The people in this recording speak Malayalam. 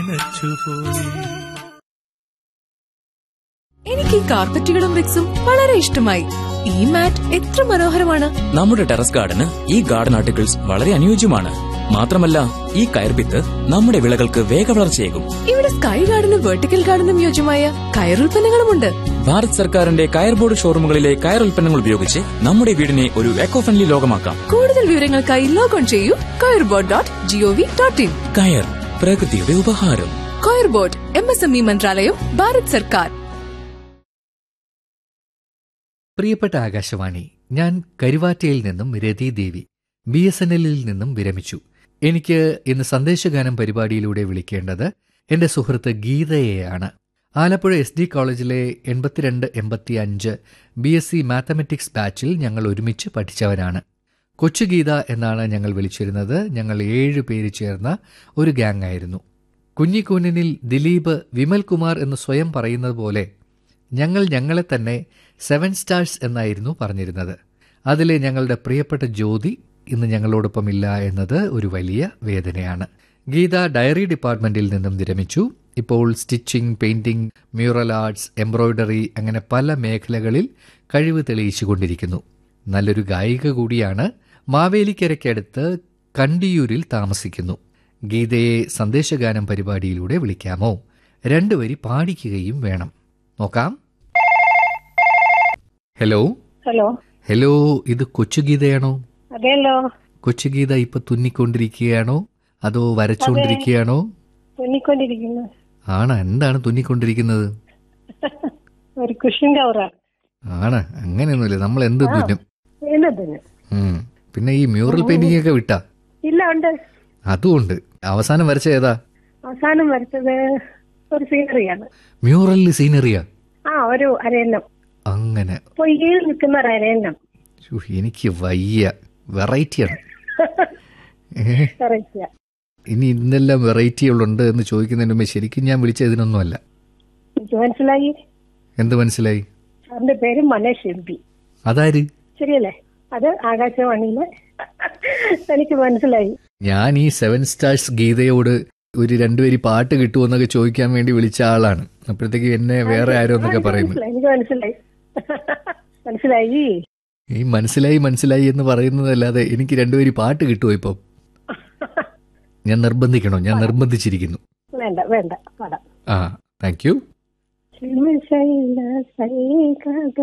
നനച്ചുപോയി എനിക്ക് ഈ കാർപ്പറ്റുകളും റിക്സും വളരെ ഇഷ്ടമായി ഈ മാറ്റ് എത്ര മനോഹരമാണ് നമ്മുടെ ടെറസ് ഗാർഡന് ഈ ഗാർഡൻ ആർട്ടിക്കിൾസ് വളരെ അനുയോജ്യമാണ് മാത്രമല്ല ഈ കയർപിത്ത് നമ്മുടെ വിളകൾക്ക് വേഗവളർച്ചയേകും ഇവിടെ സ്കൈ ഗാർഡനും വെർട്ടിക്കൽ ഗാർഡനും യോജ്യമായ കയറുൽപ്പന്നങ്ങളുമുണ്ട് ഭാരത് സർക്കാരിന്റെ കയർ ബോർഡ് ഷോറൂമുകളിലെ കയർ ഉൽപ്പന്നങ്ങൾ ഉപയോഗിച്ച് നമ്മുടെ വീടിനെ ഒരു എക്കോ ഫ്രണ്ട്ലി ലോകമാക്കാം കൂടുതൽ വിവരങ്ങൾക്കായി ലോഗോൺ ചെയ്യൂ Coir Board dot GOV dot in കയർ പ്രകൃതിയുടെ ഉപഹാരം Coir Board M S M E മന്ത്രാലയം ഭാരത് സർക്കാർ പ്രിയപ്പെട്ട ആകാശവാണി ഞാൻ കരുവാറ്റയിൽ നിന്നും Rathi Devi B S N എല്ലിൽ നിന്നും വിരമിച്ചു എനിക്ക് ഇന്ന് സന്ദേശഗാനം പരിപാടിയിലൂടെ വിളിക്കേണ്ടത് എന്റെ സുഹൃത്ത് ഗീതയെയാണ് ആലപ്പുഴ എസ് ഡി കോളേജിലെ എൺപത്തിരണ്ട് എൺപത്തി അഞ്ച് ബി എസ് സി മാത്തമെറ്റിക്സ് ബാച്ചിൽ ഞങ്ങൾ ഒരുമിച്ച് പഠിച്ചവരാണ് കൊച്ചു ഗീത എന്നാണ് ഞങ്ങൾ വിളിച്ചിരുന്നത് ഞങ്ങൾ ഏഴ് പേര് ചേർന്ന ഒരു ഗ്യാങ് ആയിരുന്നു കുഞ്ഞിക്കൂനിനിൽ ദിലീപ് വിമൽ കുമാർ എന്ന് സ്വയം പറയുന്നത് പോലെ ഞങ്ങൾ ഞങ്ങളെ തന്നെ സെവൻ സ്റ്റാർസ് എന്നായിരുന്നു പറഞ്ഞിരുന്നത് അതിലെ ഞങ്ങളുടെ പ്രിയപ്പെട്ട ജ്യോതി ഇന്ന് ഞങ്ങളോടൊപ്പം ഇല്ല എന്നത് ഒരു വലിയ വേദനയാണ് ഗീത ഡയറി ഡിപ്പാർട്ട്മെന്റിൽ നിന്നും വിരമിച്ചു ഇപ്പോൾ stitching painting mural arts embroidery അങ്ങനെ പല മേഖലകളിൽ കഴിവ് തെളിയിച്ചുകൊണ്ടിരിക്കുന്നു നല്ലൊരു ഗായിക കൂടിയാണ് മാവേലിക്കരയ്ക്കടുത്ത് കണ്ടിയൂരിൽ താമസിക്കുന്നു ഗീതയെ സന്ദേശഗാനം പരിപാടിയിലൂടെ വിളിക്കാമോ രണ്ടുവരി പാടിക്കുകയും വേണം നോക്കാം ഹലോ ഹലോ ഹലോ ഇത് കൊച്ചുഗീതയാണോ അതെല്ലോ കൊച്ചുഗീത ഇപ്പൊ തുന്നിക്കൊണ്ടിരിക്കുകയാണോ അതോ വരച്ചുകൊണ്ടിരിക്കുകയാണോ തുന്നിക്കൊണ്ടിരിക്കുന്നു ആണ് എന്താണ് തുന്നിക്കൊണ്ടിരിക്കുന്നത് ഒരു കുഷൻ കവറാണ് ആണ് അങ്ങനെയൊന്നുമില്ല നമ്മൾ എന്ത് തുന്നും എന്നതിന് ഉം. പിന്നെ ഈ മ്യൂറൽ പെയിന്റിംഗ് ഒക്കെ വിട്ടാ ഇല്ല ഉണ്ട് അതുമുണ്ട് അവസാനം വരച്ച ഏതാ അവസാനം വരച്ചത് ഒരു സീനറിയാണ് മ്യൂറൽ സീനറിയാ ആ ഒരു അരയന്നം അങ്ങനെ പൊയ്യിൽ നിൽക്കുന്ന ഒരു അരയന്നം ശ്ശോ, എനിക്ക് വയ്യ വെറൈറ്റിയാണ് ഏ, കറക്റ്റ് ഇനി ഇന്നെല്ലാം വെറൈറ്റികളുണ്ട് എന്ന് ചോദിക്കുന്നതിന് മുമ്പ് ശരിക്കും ഞാൻ വിളിച്ച ഇതിനൊന്നുമല്ല എനിക്ക് മനസ്സിലായി എന്ത് മനസ്സിലായി അവന്റെ പേര് മനേഷ് എം പി അതാര് ശരിയല്ലേ അത് ആകാശവാണിയിലെ എനിക്ക് മനസ്സിലായി ഞാൻ ഈ സെവൻ സ്റ്റാർസ് ഗീതയോട് ഒരു രണ്ടുപേരി പാട്ട് കിട്ടുമെന്നൊക്കെ ചോദിക്കാൻ വേണ്ടി വിളിച്ച ആളാണ് അപ്പോഴത്തേക്ക് എന്നെ വേറെ ആരോ എന്നൊക്കെ പറയുന്നു മനസ്സിലായി, എനിക്ക് മനസ്സിലായി മനസ്സിലായി ഈ മനസ്സിലായി മനസ്സിലായി എന്ന് പറയുന്നതല്ലാതെ എനിക്ക് രണ്ടുപേരി പാട്ട് കിട്ടുമോ ഇപ്പം ഞാൻ നിർബന്ധിക്കണോ ഞാൻ നിർബന്ധിച്ചിരിക്കുന്നു വേണ്ട വേണ്ട പാടാം ആ താങ്ക് യു ശൈല സൈക